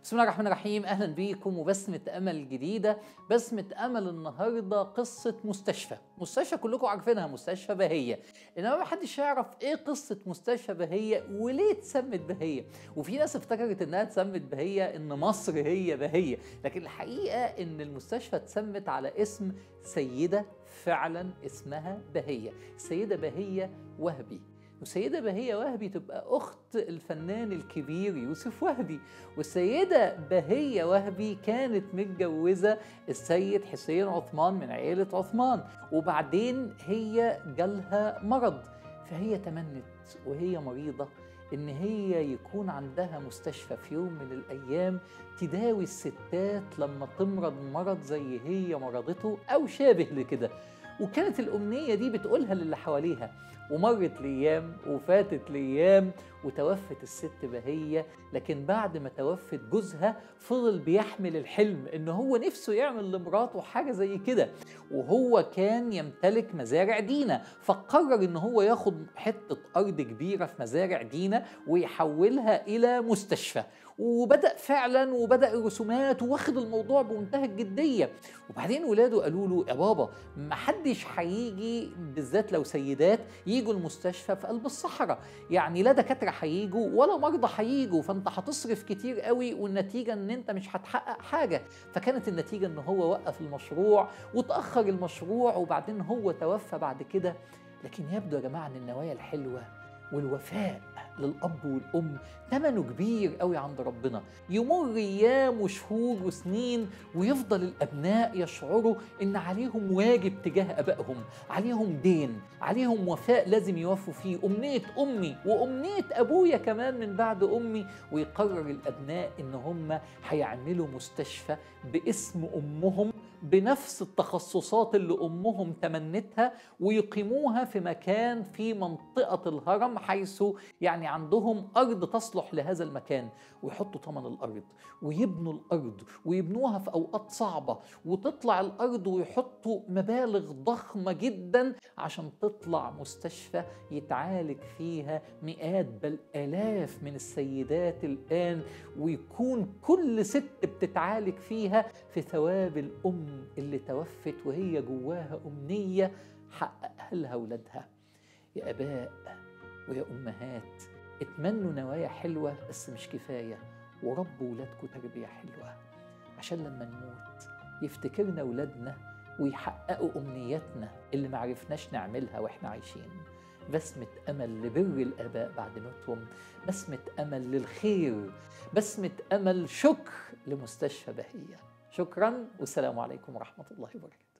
بسم الله الرحمن الرحيم اهلا بيكم وبسمة امل جديدة بسمة امل النهاردة قصة مستشفى مستشفى كلكم عارفينها مستشفى بهية انما ما حدش يعرف ايه قصة مستشفى بهية وليه اتسمت بهية وفي ناس افتكرت انها اتسمت بهية ان مصر هي بهية لكن الحقيقة ان المستشفى اتسمت على اسم سيدة فعلا اسمها بهية السيدة بهية وهبي والسيدة بهية وهبي تبقى أخت الفنان الكبير يوسف وهبي والسيدة بهية وهبي كانت متجوزة السيد حسين عثمان من عيلة عثمان وبعدين هي جالها مرض فهي تمنت وهي مريضة إن هي يكون عندها مستشفى في يوم من الأيام تداوي الستات لما تمرض مرض زي هي مرضته أو شابه لكده وكانت الأمنية دي بتقولها للي حواليها ومرت الأيام وفاتت الأيام وتوفت الست بهية لكن بعد ما توفت جوزها فضل بيحمل الحلم إن هو نفسه يعمل لمراته حاجة زي كده وهو كان يمتلك مزارع دينا فقرر إن هو ياخد حتة أرض كبيرة في مزارع دينا ويحولها إلى مستشفى وبدأ فعلا وبدأ الرسومات واخد الموضوع بمنتهى الجدية وبعدين ولاده قالوا له يا بابا ما حدش هيجي بالذات لو سيدات يجوا المستشفى في قلب الصحراء يعني لا دكاترة هيجوا ولا مرضى هيجوا فانت هتصرف كتير قوي والنتيجة ان انت مش هتحقق حاجة فكانت النتيجة ان هو وقف المشروع وتأخر المشروع وبعدين هو توفى بعد كده لكن يبدو يا جماعة ان النوايا الحلوة والوفاء للأب والأم ثمنه كبير قوي عند ربنا يمر أيام وشهور وسنين ويفضل الأبناء يشعروا إن عليهم واجب تجاه أبائهم عليهم دين عليهم وفاء لازم يوفوا فيه أمنية أمي وأمنية أبويا كمان من بعد أمي ويقرر الأبناء إن هم هيعملوا مستشفى باسم أمهم بنفس التخصصات اللي امهم تمنتها ويقيموها في مكان في منطقه الهرم حيث يعني عندهم ارض تصلح لهذا المكان ويحطوا ثمن الارض ويبنوا الارض ويبنوها في اوقات صعبه وتطلع الارض ويحطوا مبالغ ضخمه جدا عشان تطلع مستشفى يتعالج فيها مئات بل الاف من السيدات الان ويكون كل ست بتتعالج فيها في ثواب الام اللي توفت وهي جواها أمنية حققها لها ولادها يا آباء ويا أمهات اتمنوا نوايا حلوة بس مش كفاية وربوا ولادكم تربية حلوة عشان لما نموت يفتكرنا ولادنا ويحققوا أمنياتنا اللي معرفناش نعملها وإحنا عايشين بسمة أمل لبر الآباء بعد موتهم بسمة أمل للخير بسمة أمل شكر لمستشفى بهية شكرا والسلام عليكم ورحمة الله وبركاته